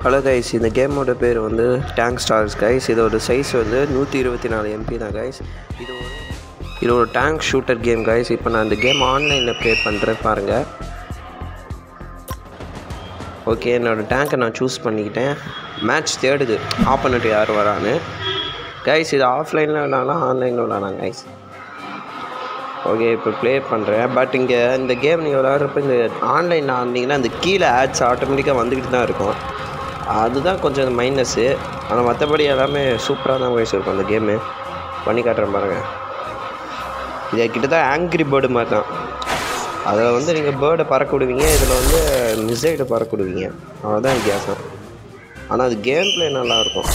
Hello guys இந்த கேமோட பேர் வந்து டேங்க் ஸ்டார்ஸ் கைஸ் இதோட சைஸ் வந்து நூற்றி இருபத்தி நாலு எம்பி தான் கைஸ் இது ஒரு இது ஒரு டேங்க் ஷூட்டர் கேம் கைஸ் இப்போ நான் இந்த கேம் ஆன்லைனில் ப்ளே பண்ணுறேன் பாருங்கள் ஓகே என்னோடய டேங்கை நான் சூஸ் பண்ணிக்கிட்டேன் மேட்ச் தேடுது ஆப்போனட் யார் வரான்னு கைஸ் இது ஆஃப்லைனில் விளாட்லாம் ஆன்லைனில் விளாட்லாம் கைஸ் ஓகே இப்போ ப்ளே பண்ணுறேன் பட் இங்கே இந்த கேம் நீங்கள் விளாட்றப்ப இந்த ஆன்லைனில் ஆனீங்கன்னா அந்த கீழே ஆட்ஸ் ஆட்டோமேட்டிக்காக வந்துக்கிட்டு தான் இருக்கும் அதுதான் கொஞ்சம் மைனஸ்ஸு ஆனால் மற்றபடி எல்லாமே சூப்பராக தான் வயசு இருக்கும் அந்த கேமு பண்ணி காட்டுறேன் பாருங்கள் இதை கிட்டத்தட்ட ஆங்கிரி பேர்டு மாதிரி தான் அதில் வந்து நீங்கள் பேர்டை பறக்க விடுவீங்க இதில் வந்து மிசைடை பறக்க விடுவீங்க அவ்வளோதான் வித்தியாசம் ஆனால் அது கேம் ப்ளே நல்லாயிருக்கும்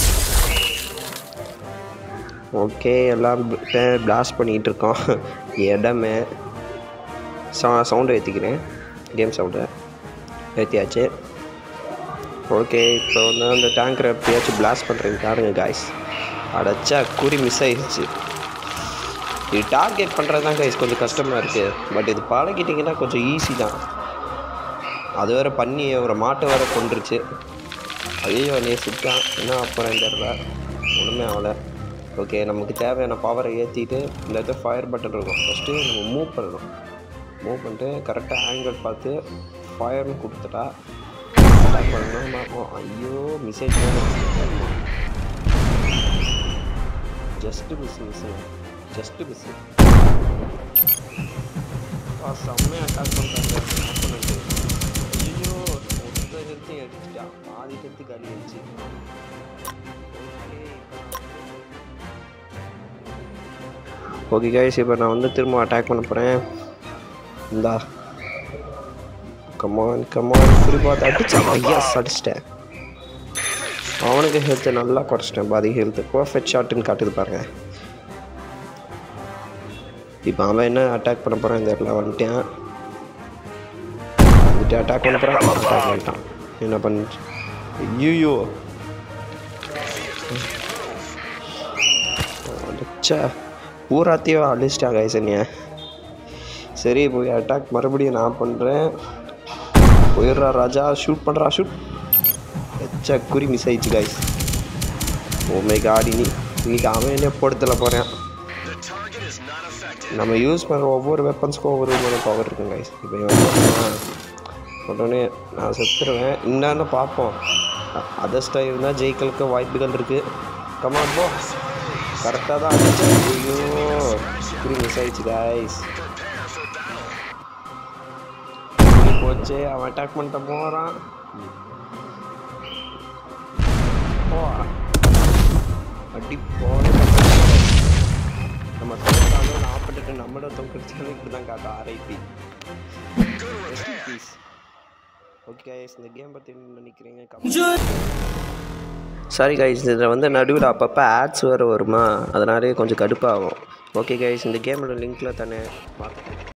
ஓகே எல்லாம் பிளாஸ்ட் பண்ணிக்கிட்டு இருக்கோம் இடமே சா சவுண்டு ஏற்றிக்கிறேன் கேம் சவுண்டை ஏற்றியாச்சு ஓகே இப்போ வந்து அந்த டேங்கரை எப்படியாச்சும் பிளாஸ்ட் பண்ணுறீங்க பாருங்க காய்ஸ் அடைச்சா குறி மிஸ் ஆயிடுச்சு இது டார்கெட் பண்ணுறது தான் கைஸ் கொஞ்சம் கஷ்டமாக இருக்குது பட் இது பழகிட்டிங்கன்னா கொஞ்சம் ஈஸி தான் அது வேறு பண்ணி ஒரு மாட்டை வேறு கொண்டுருச்சு ஐயோ நீ சுட்டான் என்ன அப்புறம் தெரியல ஒன்றுமே ஆகலை ஓகே நமக்கு தேவையான பவரை ஏற்றிட்டு இந்த இடத்துல ஃபயர் பட்டன் இருக்கும் ஃபஸ்ட்டு நம்ம மூவ் பண்ணணும் மூவ் பண்ணிட்டு கரெக்டாக ஆங்கிள் பார்த்து ஃபயர்னு கொடுத்துட்டா அட்டாக் பண்ணணும் பார்ப்போம் ஐயோ மிஸ்ஸேஜ் just miss miss just miss செம்மையாக அட்டாக் பண்ணுறாங்க ஆப்போனண்ட்டு ஐயோ மொத்த ஹெல்த்தையும் அடிச்சிட்டா பாதி ஹெல்த்து காலி ஆயிடுச்சு ஓகே கைஸ் இப்போ நான் வந்து திரும்ப அட்டாக் பண்ண போகிறேன் இந்தா கமான் கமான் குறிப்பாக அடிச்சா எஸ் அடிச்சிட்டேன் அவனுக்கு ஹெல்த்தை நல்லா குறைச்சிட்டேன் பாதி ஹெல்த்து பர்ஃபெக்ட் ஷாட்டுன்னு காட்டுது பாருங்க இப்போ அவன் என்ன அட்டாக் பண்ண போகிறான் இந்த இடத்துல வந்துட்டான் வந்துட்டு அட்டாக் பண்ண போகிறான் அட்டாக் பண்ணிட்டான் என்ன பண்ண ஐயோ அடிச்சா பூராத்தையும் அடிச்சிட்டா கைசன்ய சரி போய் அட்டாக் மறுபடியும் நான் பண்ணுறேன் போயிடுறா ராஜா ஷூட் பண்ணுறா ஷூட் வச்சா குறி மிஸ் ஆயிடுச்சு கைஸ் ஓமை காடி நீ இன்னைக்கு அவன் என்ன போடுத்தல போகிறேன் நம்ம யூஸ் பண்ணுற ஒவ்வொரு வெப்பன்ஸ்க்கும் ஒவ்வொரு விதமான பவர் இருக்கும் கைஸ் இப்போ இவன் போட்டான். உடனே நான் செத்துருவேன் என்னன்னு பார்ப்போம் அதர்ஸ்டாக இருந்தால் ஜெயிக்கலுக்கு வாய்ப்புகள் இருக்குது கமான் போ கரெக்டாக தான் அடிச்சேன் ஐயோ குறி மிஸ் ஆயிடுச்சு கைஸ் போச்சு அவன் அட்டாக் பண்ணிட்டு போகிறான் போகிறான் அடி போன நம்ம தோற்றாலும் நாற்பத்தெட்டு நம்மளோட தோக்கடிச்சாலும் இப்படி தான் காட்டும் ஆர்ஐபி பீஸ் ஓகே கைஸ் இந்த கேம் பற்றி என்ன நினைக்கிறீங்க சாரி கைஸ் இதில் வந்து நடுவில் அப்பப்போ ஆட்ஸ் வேறு வருமா அதனாலே கொஞ்சம் கடுப்பாகும் ஓகே கைஸ் இந்த கேமோட லிங்க்கில் தானே பார்த்துக்கோங்க